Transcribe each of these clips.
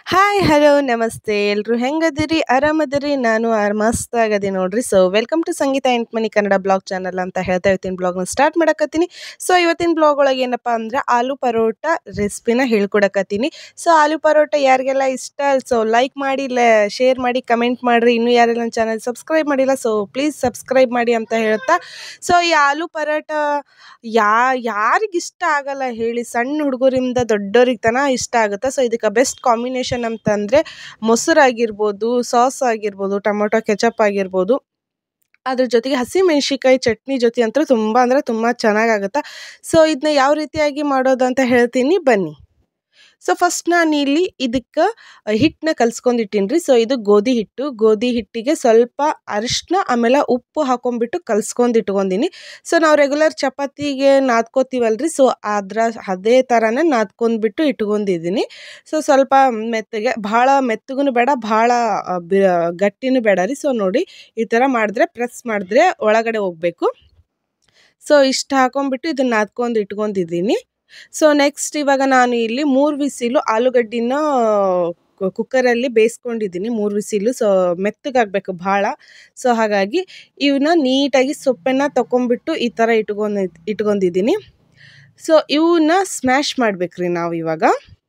hi hello ನಮಸ್ತೆ ಎಲ್ರು ಹೆಂಗದಿರಿ ಆರಾಮದಿರಿ ನಾನು ಆರ್ ಮಸ್ತ್ ಆಗದಿ ನೋಡ್ರಿ ಸೊ ವೆಲ್ಕಮ್ ಟು ಸಂಗೀತ ಎಂಟ್ಮನಿ ಕನ್ನಡ ಬ್ಲಾಗ್ ಚಾನಲ್ ಅಂತ ಹೇಳ್ತಾ ಇರ್ತೀನಿ ಬ್ಲಾಗ್ನ ಸ್ಟಾರ್ಟ್ ಮಾಡಕತ್ತೀನಿ ಸೊ ಇವತ್ತಿನ ಬ್ಲಾಗ್ ಒಳಗೆ ಏನಪ್ಪ ಅಂದ್ರೆ ಆಲೂ ಪರೋಟ ರೆಸಿಪಿನ ಹೇಳ್ಕೊಡಕತ್ತೀನಿ ಸೊ ಆಲೂ ಪರೋಟ ಯಾರಿಗೆಲ್ಲ ಇಷ್ಟ ಸೊ ಲೈಕ್ ಮಾಡಿ ಶೇರ್ ಮಾಡಿ ಕಮೆಂಟ್ ಮಾಡಿರಿ ಇನ್ನೂ ಯಾರೆಲ್ಲ ನನ್ನ ಚಾನಲ್ ಸಬ್ಸ್ಕ್ರೈಬ್ ಮಾಡಿಲ್ಲ ಸೊ ಪ್ಲೀಸ್ ಸಬ್ಸ್ಕ್ರೈಬ್ ಮಾಡಿ ಅಂತ ಹೇಳ್ತಾ ಸೊ ಈ ಆಲೂ ಪರೋಟ ಯಾ ಯಾರಿಗೆ ಇಷ್ಟ ಆಗಲ್ಲ ಹೇಳಿ ಸಣ್ಣ ಹುಡುಗರಿಂದ ದೊಡ್ಡವ್ರಿಗೆ ತನ ಇಷ್ಟ ಆಗುತ್ತೆ ಸೊ ಇದಕ್ಕೆ ಬೆಸ್ಟ್ ಕಾಂಬಿನೇಷನ್ ಅಂತಂದರೆ ಮೊಸರು ಆಗಿರ್ಬೋದು ಸಾಸ್ ಆಗಿರ್ಬೋದು ಟೊಮೊಟೊ ಕೆಚಪ್ ಆಗಿರ್ಬೋದು ಅದ್ರ ಜೊತೆಗೆ ಹಸಿ ಮೆಣಸಿಕಾಯಿ ಚಟ್ನಿ ಜೊತೆ ಅಂತೂ ತುಂಬ ಅಂದರೆ ತುಂಬ ಚೆನ್ನಾಗಾಗುತ್ತೆ ಸೊ ಇದನ್ನ ಯಾವ ರೀತಿಯಾಗಿ ಮಾಡೋದು ಅಂತ ಹೇಳ್ತೀನಿ ಬನ್ನಿ ಸೊ ಫಸ್ಟ್ ನಾನು ಇಲ್ಲಿ ಇದಕ್ಕೆ ಹಿಟ್ಟನ್ನ ಕಲ್ಸ್ಕೊಂಡಿಟ್ಟೀನಿ ರೀ ಸೊ ಇದು ಗೋಧಿ ಹಿಟ್ಟು ಗೋಧಿ ಹಿಟ್ಟಿಗೆ ಸ್ವಲ್ಪ ಅರಿಶಿನ ಆಮೇಲೆ ಉಪ್ಪು ಹಾಕೊಂಡ್ಬಿಟ್ಟು ಕಲ್ಸ್ಕೊಂಡು ಇಟ್ಕೊಂಡಿನಿ ಸೊ ನಾವು ರೆಗ್ಯುಲರ್ ಚಪಾತಿಗೆ ನಾದ್ಕೋತೀವಲ್ರಿ ಸೊ ಅದರ ಅದೇ ಥರನೇ ನಾದ್ಕೊಂಡ್ಬಿಟ್ಟು ಇಟ್ಕೊಂಡಿದ್ದೀನಿ ಸೊ ಸ್ವಲ್ಪ ಮೆತ್ತಗೆ ಭಾಳ ಮೆತ್ತಗೂ ಬೇಡ ಭಾಳ ಗಟ್ಟಿನೂ ಬೇಡ ರೀ ಸೊ ನೋಡಿ ಈ ಥರ ಮಾಡಿದ್ರೆ ಪ್ರೆಸ್ ಮಾಡಿದ್ರೆ ಒಳಗಡೆ ಹೋಗಬೇಕು ಸೊ ಇಷ್ಟು ಹಾಕೊಂಡ್ಬಿಟ್ಟು ಇದನ್ನ ನಾದ್ಕೊಂಡು ಇಟ್ಕೊಂಡಿದ್ದೀನಿ ಸೊ ನೆಕ್ಸ್ಟ್ ಇವಾಗ ನಾನು ಇಲ್ಲಿ ಮೂರು ವಿಸಿಲು ಆಲೂಗಡ್ಡಿನ ಕುಕ್ಕರಲ್ಲಿ ಬೇಯಿಸ್ಕೊಂಡಿದ್ದೀನಿ ಮೂರು ವಿಸಿಲು ಸೊ ಮೆತ್ತಗಾಗಬೇಕು ಭಾಳ ಸೊ ಹಾಗಾಗಿ ಇವನ್ನ ನೀಟಾಗಿ ಸೊಪ್ಪನ್ನು ತೊಗೊಂಬಿಟ್ಟು ಈ ಥರ ಇಟ್ಕೊಂಡು ಇಟ್ಕೊಂಡಿದ್ದೀನಿ ಸೊ ಇವನ್ನ ಸ್ಮ್ಯಾಶ್ ಮಾಡ್ಬೇಕ್ರಿ ನಾವು ಇವಾಗ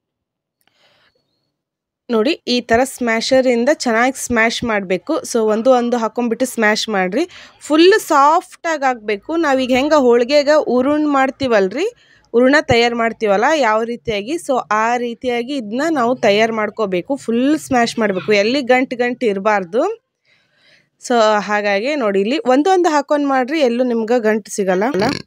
ನೋಡಿ ಈ ಥರ ಸ್ಮ್ಯಾಶರಿಂದ ಚೆನ್ನಾಗಿ ಸ್ಮ್ಯಾಶ್ ಮಾಡಬೇಕು ಸೊ ಒಂದು ಒಂದು ಹಾಕೊಂಡ್ಬಿಟ್ಟು ಸ್ಮ್ಯಾಶ್ ಮಾಡಿರಿ ಫುಲ್ ಸಾಫ್ಟಾಗಿ ಆಗಬೇಕು ನಾವೀಗ ಹೆಂಗೆ ಹೋಳಿಗೆಗೆ ಉರುಣ್ ಮಾಡ್ತೀವಲ್ರಿ ಹೂರ್ಣ ತಯಾರು ಮಾಡ್ತೀವಲ್ಲ ಯಾವ ರೀತಿಯಾಗಿ ಸೊ ಆ ರೀತಿಯಾಗಿ ಇದನ್ನ ನಾವು ತಯಾರು ಮಾಡ್ಕೋಬೇಕು ಫುಲ್ ಸ್ಮ್ಯಾಶ್ ಮಾಡಬೇಕು ಎಲ್ಲಿ ಗಂಟು ಗಂಟು ಇರಬಾರ್ದು ಸೊ ಹಾಗಾಗಿ ನೋಡಿ ಇಲ್ಲಿ ಒಂದೊಂದು ಹಾಕೊಂಡು ಮಾಡ್ರಿ ಎಲ್ಲೂ ನಿಮ್ಗೆ ಗಂಟು ಸಿಗಲ್ಲ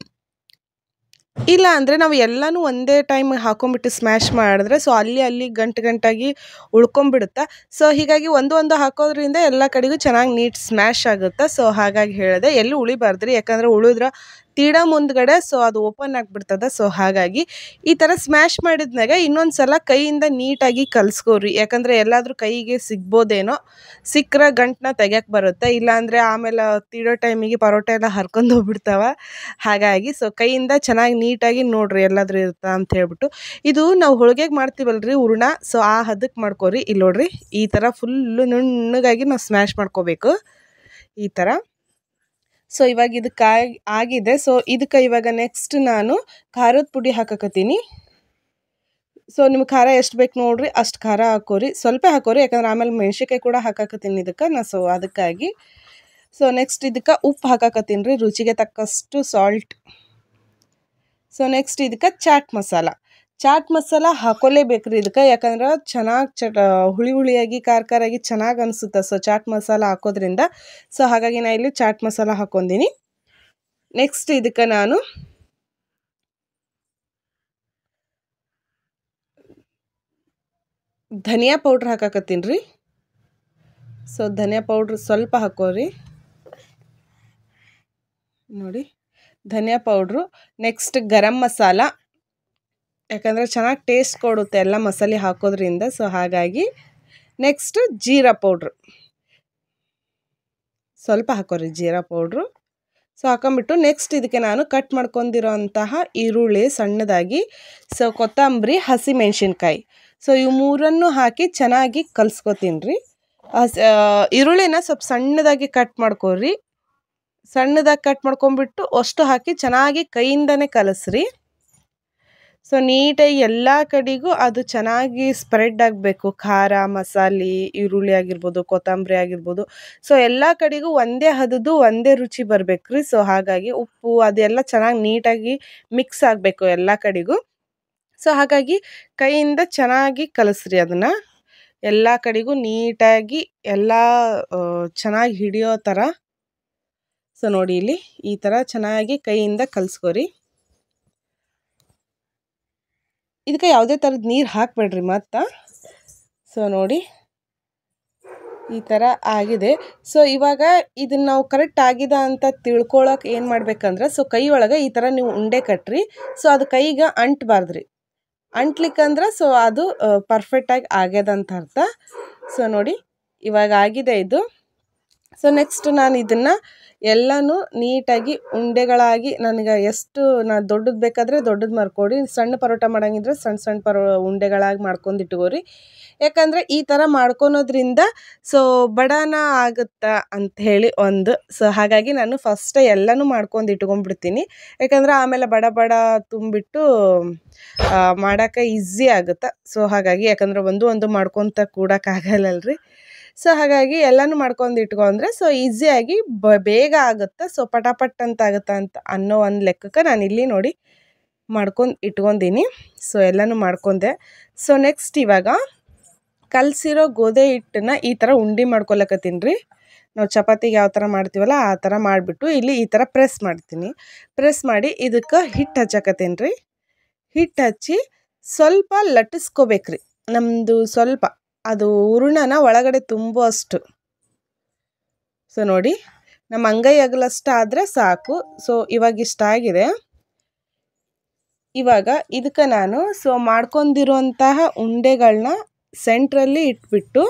ಇಲ್ಲ ಅಂದರೆ ನಾವು ಎಲ್ಲನೂ ಒಂದೇ ಟೈಮ್ ಹಾಕೊಂಡ್ಬಿಟ್ಟು ಸ್ಮ್ಯಾಶ್ ಮಾಡಿದ್ರೆ ಸೊ ಅಲ್ಲಿ ಅಲ್ಲಿ ಗಂಟು ಗಂಟಾಗಿ ಉಳ್ಕೊಂಬಿಡುತ್ತೆ ಸೊ ಹೀಗಾಗಿ ಒಂದು ಒಂದು ಹಾಕೋದ್ರಿಂದ ಎಲ್ಲ ಕಡೆಗೂ ಚೆನ್ನಾಗಿ ನೀಟ್ ಸ್ಮ್ಯಾಶ್ ಆಗುತ್ತೆ ಸೊ ಹಾಗಾಗಿ ಹೇಳಿದೆ ಎಲ್ಲೂ ಉಳಿಬಾರ್ದ್ರಿ ಯಾಕಂದರೆ ಉಳಿದ್ರೆ ತೀಡ ಮುಂದ್ಗಡೆ ಸೊ ಅದು ಓಪನ್ ಆಗಿಬಿಡ್ತದೆ ಸೊ ಹಾಗಾಗಿ ಈ ಥರ ಸ್ಮ್ಯಾಶ್ ಮಾಡಿದ್ನಾಗ ಇನ್ನೊಂದು ಸಲ ಕೈಯಿಂದ ನೀಟಾಗಿ ಕಲಿಸ್ಕೋರಿ ಯಾಕಂದರೆ ಎಲ್ಲಾದರೂ ಕೈಗೆ ಸಿಗ್ಬೋದೇನೋ ಸಿಕ್ಕರೆ ಗಂಟನ್ನ ತೆಗ್ಯಕ್ಕೆ ಬರುತ್ತೆ ಇಲ್ಲಾಂದರೆ ಆಮೇಲೆ ತೀಡೋ ಟೈಮಿಗೆ ಪರೋಟ ಎಲ್ಲ ಹರ್ಕೊಂಡು ಹೋಗ್ಬಿಡ್ತಾವ ಹಾಗಾಗಿ ಸೊ ಕೈಯಿಂದ ಚೆನ್ನಾಗಿ ನೀಟಾಗಿ ನೋಡ್ರಿ ಎಲ್ಲಾದರೂ ಇರುತ್ತಾ ಅಂತ ಹೇಳ್ಬಿಟ್ಟು ಇದು ನಾವು ಹೋಳಿಗೆಗೆ ಮಾಡ್ತೀವಲ್ರಿ ಹೂರ್ಣ ಸೊ ಆ ಹದಕ್ಕೆ ಮಾಡ್ಕೋರಿ ಇಲ್ಲಿ ನೋಡ್ರಿ ಈ ಥರ ಫುಲ್ಲು ನುಣ್ಣಗಾಗಿ ನಾವು ಸ್ಮ್ಯಾಶ್ ಮಾಡ್ಕೋಬೇಕು ಈ ಥರ ಸೊ ಇವಾಗ ಇದಕ್ಕೆ ಆಗಿದೆ ಸೊ ಇದಕ್ಕೆ ಇವಾಗ ನೆಕ್ಸ್ಟ್ ನಾನು ಖಾರದ ಪುಡಿ ಹಾಕಕತ್ತೀನಿ ಸೊ ನಿಮ್ಗೆ ಖಾರ ಎಷ್ಟು ಬೇಕು ನೋಡ್ರಿ ಅಷ್ಟು ಖಾರ ಹಾಕೋರಿ ಸ್ವಲ್ಪ ಹಾಕೋರಿ ಯಾಕಂದ್ರೆ ಆಮೇಲೆ ಮೆಣ್ಸಿನ್ಕಾಯಿ ಕೂಡ ಹಾಕಾಕತ್ತೀನಿ ಇದಕ್ಕೆ ನಾ ಸೊ ಅದಕ್ಕಾಗಿ ಸೊ ನೆಕ್ಸ್ಟ್ ಇದಕ್ಕೆ ಉಪ್ಪು ಹಾಕಾಕತ್ತೀನಿ ರೀ ರುಚಿಗೆ ತಕ್ಕಷ್ಟು ಸಾಲ್ಟ್ ಸೊ ನೆಕ್ಸ್ಟ್ ಇದಕ್ಕೆ ಚಾಟ್ ಮಸಾಲ ಚಾಟ್ ಮಸಾಲ ಹಾಕೋಲೇಬೇಕು ರೀ ಇದಕ್ಕೆ ಯಾಕಂದ್ರೆ ಚೆನ್ನಾಗಿ ಚಟ ಹುಳಿ ಹುಳಿಯಾಗಿ ಖಾರ ಖಾರಾಗಿ ಚೆನ್ನಾಗಿ ಅನಿಸುತ್ತೆ ಸೊ ಚಾಟ್ ಮಸಾಲ ಹಾಕೋದ್ರಿಂದ ಸೊ ಹಾಗಾಗಿ ನಾನು ಇಲ್ಲಿ ಚಾಟ್ ಮಸಾಲ ಹಾಕ್ಕೊಂತೀನಿ ನೆಕ್ಸ್ಟ್ ಇದಕ್ಕೆ ನಾನು ಧನಿಯಾ ಪೌಡ್ರ್ ಹಾಕಾಕತ್ತೀನಿ ರೀ ಸೊ ಧನಿಯಾ ಪೌಡ್ರ್ ಸ್ವಲ್ಪ ಹಾಕೋರಿ ನೋಡಿ ಧನಿಯಾ ಪೌಡ್ರು ನೆಕ್ಸ್ಟ್ ಗರಂ ಮಸಾಲ ಯಾಕಂದರೆ ಚೆನ್ನಾಗಿ ಟೇಸ್ಟ್ ಕೊಡುತ್ತೆ ಎಲ್ಲ ಮಸಾಲೆ ಹಾಕೋದ್ರಿಂದ ಸೊ ಹಾಗಾಗಿ ನೆಕ್ಸ್ಟ್ ಜೀರಾ ಪೌಡ್ರು ಸ್ವಲ್ಪ ಹಾಕೋರಿ ಜೀರಾ ಪೌಡ್ರು ಸೊ ಹಾಕೊಂಬಿಟ್ಟು ನೆಕ್ಸ್ಟ್ ಇದಕ್ಕೆ ನಾನು ಕಟ್ ಮಾಡ್ಕೊಂಡಿರೋ ಅಂತಹ ಈರುಳ್ಳಿ ಸಣ್ಣದಾಗಿ ಸೊ ಕೊತ್ತಂಬರಿ ಹಸಿ ಮೆಣಸಿನ್ಕಾಯಿ ಸೊ ಇವು ಮೂರನ್ನು ಹಾಕಿ ಚೆನ್ನಾಗಿ ಕಲ್ಸ್ಕೊತೀನಿ ರೀ ಈರುಳ್ಳಿನ ಸ್ವಲ್ಪ ಸಣ್ಣದಾಗಿ ಕಟ್ ಮಾಡ್ಕೊರಿ ಸಣ್ಣದಾಗಿ ಕಟ್ ಮಾಡ್ಕೊಂಬಿಟ್ಟು ಅಷ್ಟು ಹಾಕಿ ಚೆನ್ನಾಗಿ ಕೈಯಿಂದನೇ ಕಲಸ್ರಿ ಸೊ ನೀಟಾಗಿ ಎಲ್ಲ ಕಡೆಗೂ ಅದು ಚೆನ್ನಾಗಿ ಸ್ಪ್ರೆಡ್ ಆಗಬೇಕು ಖಾರ ಮಸಾಲೆ ಈರುಳ್ಳಿ ಆಗಿರ್ಬೋದು ಕೊತ್ತಂಬರಿ ಆಗಿರ್ಬೋದು ಸೊ ಎಲ್ಲ ಕಡೆಗೂ ಒಂದೇ ಹದದು ಒಂದೇ ರುಚಿ ಬರಬೇಕು ರೀ ಸೊ ಹಾಗಾಗಿ ಉಪ್ಪು ಅದೆಲ್ಲ ಚೆನ್ನಾಗಿ ನೀಟಾಗಿ ಮಿಕ್ಸ್ ಆಗಬೇಕು ಎಲ್ಲ ಕಡೆಗೂ ಸೊ ಹಾಗಾಗಿ ಕೈಯಿಂದ ಚೆನ್ನಾಗಿ ಕಲಸ್ರಿ ಅದನ್ನು ಎಲ್ಲ ಕಡೆಗೂ ನೀಟಾಗಿ ಎಲ್ಲ ಚೆನ್ನಾಗಿ ಹಿಡಿಯೋ ಥರ ಸೊ ನೋಡಿ ಇಲ್ಲಿ ಈ ಥರ ಚೆನ್ನಾಗಿ ಕೈಯಿಂದ ಕಲಿಸ್ಕೊರಿ ಇದಕ್ಕೆ ಯಾವುದೇ ಥರದ ನೀರು ಹಾಕಬೇಡ್ರಿ ಮತ್ತು ಸೊ ನೋಡಿ ಈ ಥರ ಆಗಿದೆ ಸೊ ಇವಾಗ ಇದನ್ನು ನಾವು ಕರೆಕ್ಟ್ ಆಗಿದೆ ಅಂತ ತಿಳ್ಕೊಳಕ್ಕೆ ಏನು ಮಾಡ್ಬೇಕಂದ್ರೆ ಸೊ ಕೈ ಒಳಗೆ ಈ ಥರ ನೀವು ಉಂಡೆ ಕಟ್ರಿ ಸೊ ಅದು ಕೈಗೆ ಅಂಟಬಾರ್ದ್ರಿ ಅಂಟ್ಲಿಕ್ಕಂದ್ರೆ ಸೊ ಅದು ಪರ್ಫೆಕ್ಟಾಗಿ ಆಗ್ಯದ ಅಂತ ಅರ್ಥ ಸೊ ನೋಡಿ ಇವಾಗ ಆಗಿದೆ ಇದು ಸೊ ನೆಕ್ಸ್ಟ್ ನಾನು ಇದನ್ನು ಎಲ್ಲನೂ ನೀಟಾಗಿ ಉಂಡೆಗಳಾಗಿ ನನಗೆ ಎಷ್ಟು ನಾ ದೊಡ್ಡದು ಬೇಕಾದರೆ ದೊಡ್ಡದು ಮಾಡ್ಕೊಡಿ ಸಣ್ಣ ಪರೋಟ ಮಾಡಂಗಿದ್ರೆ ಸಣ್ಣ ಸಣ್ಣ ಪರೋ ಉಂಡೆಗಳಾಗಿ ಮಾಡ್ಕೊಂಡು ಇಟ್ಕೋರಿ ಯಾಕಂದರೆ ಈ ಥರ ಮಾಡ್ಕೊಳೋದ್ರಿಂದ ಸೊ ಬಡಾನ ಆಗುತ್ತಾ ಅಂತ ಹೇಳಿ ಒಂದು ಸೊ ಹಾಗಾಗಿ ನಾನು ಫಸ್ಟೇ ಎಲ್ಲನೂ ಮಾಡ್ಕೊಂಡು ಇಟ್ಕೊಂಡ್ಬಿಡ್ತೀನಿ ಯಾಕಂದರೆ ಆಮೇಲೆ ಬಡ ಬಡ ತುಂಬಿಟ್ಟು ಮಾಡೋಕೆ ಈಸಿ ಆಗುತ್ತೆ ಸೊ ಹಾಗಾಗಿ ಯಾಕಂದರೆ ಒಂದು ಒಂದು ಮಾಡ್ಕೊತ ಕೂಡೋಕ್ಕಾಗಲ್ಲಲ್ರಿ ಸೊ ಹಾಗಾಗಿ ಎಲ್ಲನೂ ಮಾಡ್ಕೊಂಡು ಇಟ್ಕೊಂಡ್ರೆ ಸೊ ಈಸಿಯಾಗಿ ಬ ಬೇಗ ಆಗುತ್ತೆ ಸೊ ಪಟಾಪಟ್ ಅಂತ ಆಗುತ್ತೆ ಅಂತ ಅನ್ನೋ ಒಂದು ಲೆಕ್ಕಕ್ಕೆ ನಾನು ಇಲ್ಲಿ ನೋಡಿ ಮಾಡ್ಕೊಂಡು ಇಟ್ಕೊಂಡೀನಿ ಸೊ ಎಲ್ಲನೂ ಮಾಡ್ಕೊಂಡೆ ಸೊ ನೆಕ್ಸ್ಟ್ ಇವಾಗ ಕಲಸಿರೋ ಗೋಧಿ ಹಿಟ್ಟನ್ನ ಈ ಥರ ಉಂಡೆ ಮಾಡ್ಕೊಳಕತ್ತೀನಿ ರೀ ನಾವು ಚಪಾತಿಗೆ ಯಾವ ಥರ ಮಾಡ್ತೀವಲ್ಲ ಆ ಥರ ಮಾಡಿಬಿಟ್ಟು ಇಲ್ಲಿ ಈ ಥರ ಪ್ರೆಸ್ ಮಾಡ್ತೀನಿ ಪ್ರೆಸ್ ಮಾಡಿ ಇದಕ್ಕೆ ಹಿಟ್ಟು ಹಚ್ಚಕತ್ತೀನಿ ರೀ ಹಿಟ್ಟು ಹಚ್ಚಿ ಸ್ವಲ್ಪ ಲಟ್ಟಿಸ್ಕೋಬೇಕ್ರಿ ನಮ್ಮದು ಸ್ವಲ್ಪ ಅದು ಹೂರಣನ ಒಳಗಡೆ ತುಂಬುವಷ್ಟು ಸೊ ನೋಡಿ ನಮ್ಮ ಅಂಗೈ ಅಗಲಷ್ಟು ಆದರೆ ಸಾಕು ಸೊ ಇವಾಗ ಇಷ್ಟ ಆಗಿದೆ ಇವಾಗ ಇದಕ್ಕೆ ನಾನು ಸೊ ಮಾಡ್ಕೊಂಡಿರುವಂತಹ ಉಂಡೆಗಳನ್ನ ಸೆಂಟ್ರಲ್ಲಿ ಇಟ್ಬಿಟ್ಟು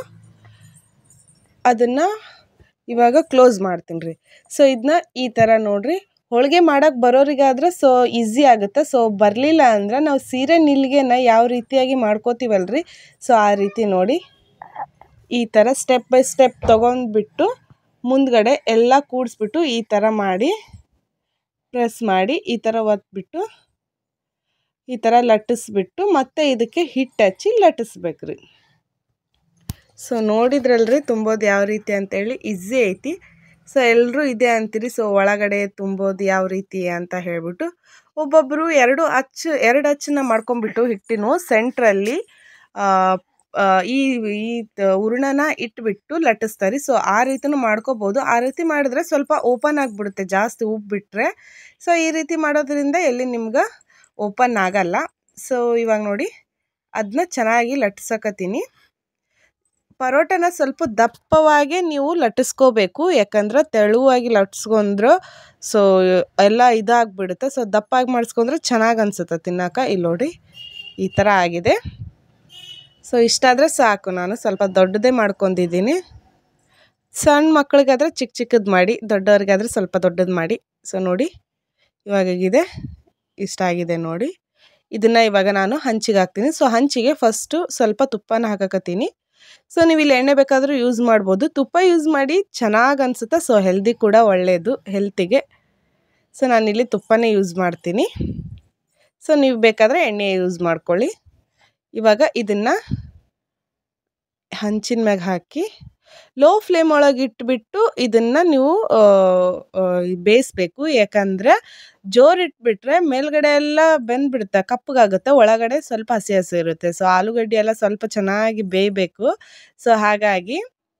ಅದನ್ನು ಇವಾಗ ಕ್ಲೋಸ್ ಮಾಡ್ತೀನಿ ರೀ ಸೊ ಇದನ್ನ ಈ ಥರ ನೋಡಿರಿ ಹೋಳಿಗೆ ಮಾಡೋಕ್ಕೆ ಬರೋರಿಗಾದ್ರೆ ಸೊ ಈಸಿ ಆಗುತ್ತೆ ಸೊ ಬರಲಿಲ್ಲ ಅಂದ್ರೆ ನಾವು ಸೀರೆ ನಿಲ್ಗೆನ ಯಾವ ರೀತಿಯಾಗಿ ಮಾಡ್ಕೋತೀವಲ್ರಿ ಸೊ ಆ ರೀತಿ ನೋಡಿ ಈ ಥರ ಸ್ಟೆಪ್ ಬೈ ಸ್ಟೆಪ್ ತೊಗೊಂಡ್ಬಿಟ್ಟು ಮುಂದ್ಗಡೆ ಎಲ್ಲ ಕೂಡಿಸ್ಬಿಟ್ಟು ಈ ಥರ ಮಾಡಿ ಪ್ರೆಸ್ ಮಾಡಿ ಈ ಥರ ಒತ್ಬಿಟ್ಟು ಈ ಥರ ಲಟ್ಟಿಸ್ಬಿಟ್ಟು ಮತ್ತೆ ಇದಕ್ಕೆ ಹಿಟ್ಟು ಹಚ್ಚಿ ಲಟ್ಟಿಸ್ಬೇಕು ರೀ ಸೊ ನೋಡಿದ್ರಲ್ರಿ ತುಂಬೋದು ಯಾವ ರೀತಿ ಅಂತೇಳಿ ಈಸಿ ಐತಿ ಸೊ ಎಲ್ಲರೂ ಇದೆ ಅಂತೀರಿ ಸೊ ಒಳಗಡೆ ತುಂಬೋದು ಯಾವ ರೀತಿ ಅಂತ ಹೇಳ್ಬಿಟ್ಟು ಒಬ್ಬೊಬ್ಬರು ಎರಡು ಅಚ್ಚು ಎರಡು ಅಚ್ಚನ್ನ ಮಾಡ್ಕೊಂಬಿಟ್ಟು ಹಿಟ್ಟಿನ ಸೆಂಟ್ರಲ್ಲಿ ಈ ಈ ಹೂರಣನ ಇಟ್ಬಿಟ್ಟು ಲಟ್ಟಿಸ್ತಾರೆ ಸೊ ಆ ರೀತಿನೂ ಮಾಡ್ಕೋಬೋದು ಆ ರೀತಿ ಮಾಡಿದ್ರೆ ಸ್ವಲ್ಪ ಓಪನ್ ಆಗಿಬಿಡುತ್ತೆ ಜಾಸ್ತಿ ಉಬ್ಬಿಟ್ರೆ ಸೊ ಈ ರೀತಿ ಮಾಡೋದ್ರಿಂದ ಎಲ್ಲಿ ನಿಮ್ಗೆ ಓಪನ್ ಆಗಲ್ಲ ಸೊ ಇವಾಗ ನೋಡಿ ಅದನ್ನ ಚೆನ್ನಾಗಿ ಲಟ್ಸಕತ್ತೀನಿ ಪರೋಟನ ಸ್ವಲ್ಪ ದಪ್ಪವಾಗಿ ನೀವು ಲಟ್ಟಿಸ್ಕೋಬೇಕು ಯಾಕಂದ್ರೆ ತೆಳುವಾಗಿ ಲಟ್ಸ್ಕೊಂಡ್ರೆ ಸೊ ಎಲ್ಲ ಇದಾಗ್ಬಿಡುತ್ತೆ ಸೊ ದಪ್ಪಾಗಿ ಮಾಡಿಸ್ಕೊಂಡ್ರೆ ಚೆನ್ನಾಗಿ ಅನ್ಸುತ್ತೆ ತಿನ್ನೋಕೆ ಇಲ್ಲಿ ನೋಡಿ ಈ ಥರ ಆಗಿದೆ ಸೊ ಇಷ್ಟಾದರೆ ಸಾಕು ನಾನು ಸ್ವಲ್ಪ ದೊಡ್ಡದೇ ಮಾಡ್ಕೊಂಡಿದ್ದೀನಿ ಸಣ್ಣ ಮಕ್ಳಿಗಾದ್ರೆ ಚಿಕ್ಕ ಚಿಕ್ಕದು ಮಾಡಿ ದೊಡ್ಡವ್ರಿಗಾದ್ರೆ ಸ್ವಲ್ಪ ದೊಡ್ಡದು ಮಾಡಿ ಸೊ ನೋಡಿ ಇವಾಗಿದೆ ಇಷ್ಟ ಆಗಿದೆ ನೋಡಿ ಇದನ್ನು ಇವಾಗ ನಾನು ಹಂಚಿಗೆ ಹಾಕ್ತೀನಿ ಸೊ ಹಂಚಿಗೆ ಫಸ್ಟು ಸ್ವಲ್ಪ ತುಪ್ಪನ ಹಾಕಕತ್ತೀನಿ ಸೊ ನೀವು ಇಲ್ಲಿ ಎಣ್ಣೆ ಬೇಕಾದರೂ ಯೂಸ್ ಮಾಡ್ಬೋದು ತುಪ್ಪ ಯೂಸ್ ಮಾಡಿ ಚೆನ್ನಾಗಿ ಅನಿಸುತ್ತೆ ಸೊ ಹೆಲ್ದಿ ಕೂಡ ಒಳ್ಳೆಯದು ಹೆಲ್ತಿಗೆ ಸೊ ನಾನಿಲ್ಲಿ ತುಪ್ಪನೇ ಯೂಸ್ ಮಾಡ್ತೀನಿ ಸೊ ನೀವು ಬೇಕಾದರೆ ಎಣ್ಣೆ ಯೂಸ್ ಮಾಡ್ಕೊಳ್ಳಿ ಇವಾಗ ಇದನ್ನು ಹಂಚಿನ ಮ್ಯಾಗ ಹಾಕಿ ಲೋ ಫ್ಲೇಮ್ ಒಳಗೆ ಇಟ್ಬಿಟ್ಟು ಇದನ್ನು ನೀವು ಬೇಯಿಸ್ಬೇಕು ಯಾಕಂದರೆ ಜೋರು ಇಟ್ಬಿಟ್ರೆ ಮೇಲ್ಗಡೆ ಎಲ್ಲ ಬೆಂದ್ಬಿಡುತ್ತೆ ಕಪ್ಪಗಾಗುತ್ತೆ ಒಳಗಡೆ ಸ್ವಲ್ಪ ಹಸಿ ಹಸಿ ಇರುತ್ತೆ ಸೊ ಆಲೂಗಡ್ಡೆ ಎಲ್ಲ ಸ್ವಲ್ಪ ಚೆನ್ನಾಗಿ ಬೇಯಬೇಕು ಸೊ ಹಾಗಾಗಿ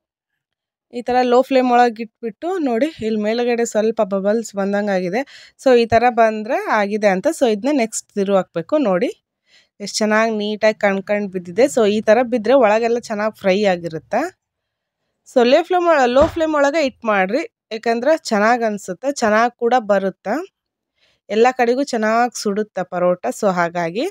ಈ ಥರ ಲೋ ಫ್ಲೇಮ್ ಒಳಗೆ ಇಟ್ಬಿಟ್ಟು ನೋಡಿ ಇಲ್ಲಿ ಮೇಲ್ಗಡೆ ಸ್ವಲ್ಪ ಬಬಲ್ಸ್ ಬಂದಂಗೆ ಆಗಿದೆ ಸೊ ಈ ಥರ ಬಂದರೆ ಆಗಿದೆ ಅಂತ ಸೊ ಇದನ್ನ ನೆಕ್ಸ್ಟ್ ತಿರು ಹಾಕಬೇಕು ನೋಡಿ ಎಷ್ಟು ಚೆನ್ನಾಗಿ ನೀಟಾಗಿ ಕಣ್ಕಂಡು ಬಿದ್ದಿದೆ ಸೊ ಈ ಥರ ಬಿದ್ದರೆ ಒಳಗೆಲ್ಲ ಚೆನ್ನಾಗಿ ಫ್ರೈ ಆಗಿರುತ್ತೆ ಸೊ ಲೇ ಫ್ಲೇಮ್ ಒಳ ಲೋ ಫ್ಲೇಮ್ ಒಳಗೆ ಇಟ್ಟು ಮಾಡಿರಿ ಯಾಕಂದ್ರೆ ಚೆನ್ನಾಗಿ ಅನಿಸುತ್ತೆ ಚೆನ್ನಾಗಿ ಕೂಡ ಬರುತ್ತೆ ಎಲ್ಲ ಕಡೆಗೂ ಚೆನ್ನಾಗಿ ಸುಡುತ್ತೆ ಪರೋಟ ಸೊ ಹಾಗಾಗಿ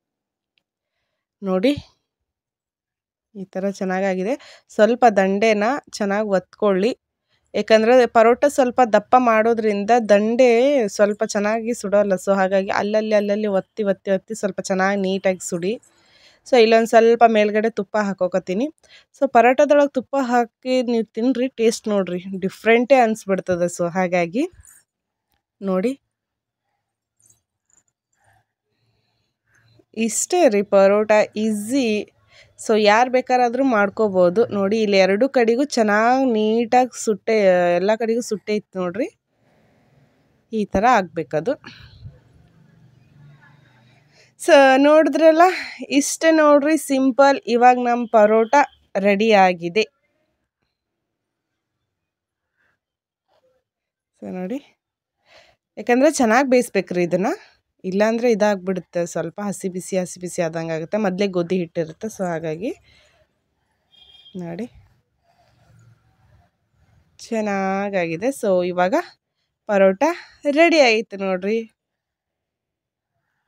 ನೋಡಿ ಈ ಥರ ಚೆನ್ನಾಗಾಗಿದೆ ಸ್ವಲ್ಪ ದಂಡೆನ ಚೆನ್ನಾಗಿ ಒತ್ಕೊಳ್ಳಿ ಯಾಕಂದರೆ ಪರೋಟ ಸ್ವಲ್ಪ ದಪ್ಪ ಮಾಡೋದ್ರಿಂದ ದಂಡೆ ಸ್ವಲ್ಪ ಚೆನ್ನಾಗಿ ಸುಡೋಲ್ಲ ಸೊ ಹಾಗಾಗಿ ಅಲ್ಲಲ್ಲಿ ಅಲ್ಲಲ್ಲಿ ಒತ್ತಿ ಒತ್ತಿ ಒತ್ತಿ ಸ್ವಲ್ಪ ಚೆನ್ನಾಗಿ ನೀಟಾಗಿ ಸುಡಿ ಸೊ ಇಲ್ಲೊಂದು ಸ್ವಲ್ಪ ಮೇಲ್ಗಡೆ ತುಪ್ಪ ಹಾಕೋಕತ್ತೀನಿ ಸೊ ಪರೋಟದೊಳಗೆ ತುಪ್ಪ ಹಾಕಿ ನೀವು ತಿನ್ನಿರಿ ಟೇಸ್ಟ್ ನೋಡಿರಿ ಡಿಫ್ರೆಂಟೇ ಅನಿಸ್ಬಿಡ್ತದೆ ಸೊ ಹಾಗಾಗಿ ನೋಡಿ ಇಷ್ಟೇ ರೀ ಪರೋಟ ಈಸಿ ಸೊ ಯಾರು ಬೇಕಾರಾದರೂ ಮಾಡ್ಕೋಬೋದು ನೋಡಿ ಇಲ್ಲಿ ಎರಡು ಕಡೆಗೂ ಚೆನ್ನಾಗಿ ನೀಟಾಗಿ ಸುಟ್ಟೆ ಎಲ್ಲ ಕಡೆಗೂ ಸುಟ್ಟೆ ಇತ್ತು ನೋಡ್ರಿ ಈ ಥರ ಆಗಬೇಕದು ಸೊ ನೋಡಿದ್ರಲ್ಲ ಇಷ್ಟೇ ನೋಡ್ರಿ ಸಿಂಪಲ್ ಇವಾಗ ನಮ್ಮ ಪರೋಟ ರೆಡಿ ಆಗಿದೆ ಸೊ ನೋಡಿ ಯಾಕಂದರೆ ಚೆನ್ನಾಗಿ ಬೇಯಿಸ್ಬೇಕ್ರಿ ಇದನ್ನು ಇಲ್ಲಾಂದರೆ ಇದಾಗ್ಬಿಡುತ್ತೆ ಸ್ವಲ್ಪ ಹಸಿ ಬಿಸಿ ಹಸಿ ಬಿಸಿ ಆದಂಗೆ ಆಗುತ್ತೆ ಮೊದಲೇ ಗೋಧಿ ಹಿಟ್ಟಿರುತ್ತೆ ಸೊ ಹಾಗಾಗಿ ನೋಡಿ ಚೆನ್ನಾಗಾಗಿದೆ ಸೊ ಇವಾಗ ಪರೋಟ ರೆಡಿ ಆಯಿತು ನೋಡ್ರಿ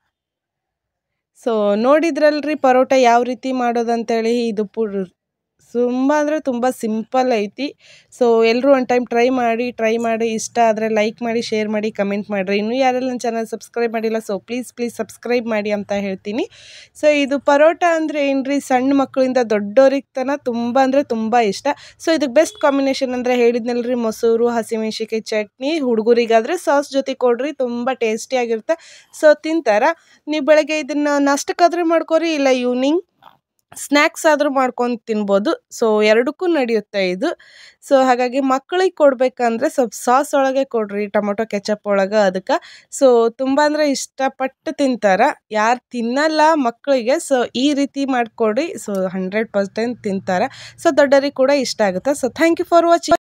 ಸೊ ನೋಡಿದ್ರಲ್ರಿ ಪರೋಟ ಯಾವ ರೀತಿ ಮಾಡೋದಂತೇಳಿ ಇದು ಪುಡ್ ತುಂಬ ಅಂದರೆ ತುಂಬ ಸಿಂಪಲ್ ಐತಿ ಸೊ ಎಲ್ಲರೂ ಒಂದು ಟೈಮ್ ಟ್ರೈ ಮಾಡಿ ಟ್ರೈ ಮಾಡಿ ಇಷ್ಟ ಆದರೆ ಲೈಕ್ ಮಾಡಿ ಶೇರ್ ಮಾಡಿ ಕಮೆಂಟ್ ಮಾಡಿರಿ ಇನ್ನೂ ಯಾರೆಲ್ಲ ನನ್ನ ಚಾನಲ್ ಸಬ್ಸ್ಕ್ರೈಬ್ ಮಾಡಿಲ್ಲ ಸೊ ಪ್ಲೀಸ್ ಪ್ಲೀಸ್ ಸಬ್ಸ್ಕ್ರೈಬ್ ಮಾಡಿ ಅಂತ ಹೇಳ್ತೀನಿ ಸೊ ಇದು ಪರೋಟ ಅಂದರೆ ಏನ್ರಿ ಸಣ್ಣ ಮಕ್ಕಳಿಂದ ದೊಡ್ಡೋರಿಗೆ ತನ ತುಂಬ ಅಂದರೆ ತುಂಬ ಇಷ್ಟ ಸೊ ಇದಕ್ಕೆ ಬೆಸ್ಟ್ ಕಾಂಬಿನೇಷನ್ ಅಂದರೆ ಹೇಳಿದ್ನಲ್ರಿ ಮೊಸರು ಹಸಿಮೆಣ್ಸಿಕಾಯಿ ಚಟ್ನಿ ಹುಡುಗರಿಗಾದರೆ ಸಾಸ್ ಜೊತೆ ಕೊಡ್ರಿ ತುಂಬ ಟೇಸ್ಟಿಯಾಗಿರುತ್ತೆ ಸೊ ತಿಂತಾರ ನೀವು ಬೆಳಗ್ಗೆ ಇದನ್ನು ನಾಷ್ಟಕ್ಕಾದರೂ ಮಾಡ್ಕೊರಿ ಇಲ್ಲ ಈವ್ನಿಂಗ್ ಸ್ನ್ಯಾಕ್ಸ್ ಆದರೂ ಮಾಡ್ಕೊಂಡು ತಿನ್ಬೋದು ಸೊ ಎರಡಕ್ಕೂ ನಡೆಯುತ್ತೆ ಇದು ಸೊ ಹಾಗಾಗಿ ಮಕ್ಕಳಿಗೆ ಕೊಡಬೇಕಂದ್ರೆ ಸ್ವಲ್ಪ ಸಾಸ್ ಒಳಗೆ ಕೊಡ್ರಿ ಟೊಮೊಟೊ ಕೆಚಪ್ ಒಳಗೆ ಅದಕ್ಕೆ ಸೊ ತುಂಬ ಅಂದರೆ ಇಷ್ಟಪಟ್ಟು ತಿಂತಾರೆ ಯಾರು ತಿನ್ನಲ್ಲ ಮಕ್ಕಳಿಗೆ ಸೊ ಈ ರೀತಿ ಮಾಡಿಕೊಡ್ರಿ ಸೊ ಹಂಡ್ರೆಡ್ ಪರ್ಸೆಂಟ್ ತಿಂತಾರೆ ಸೊ ದೊಡ್ಡರಿಗೆ ಕೂಡ ಇಷ್ಟ ಆಗುತ್ತೆ so thank you for watching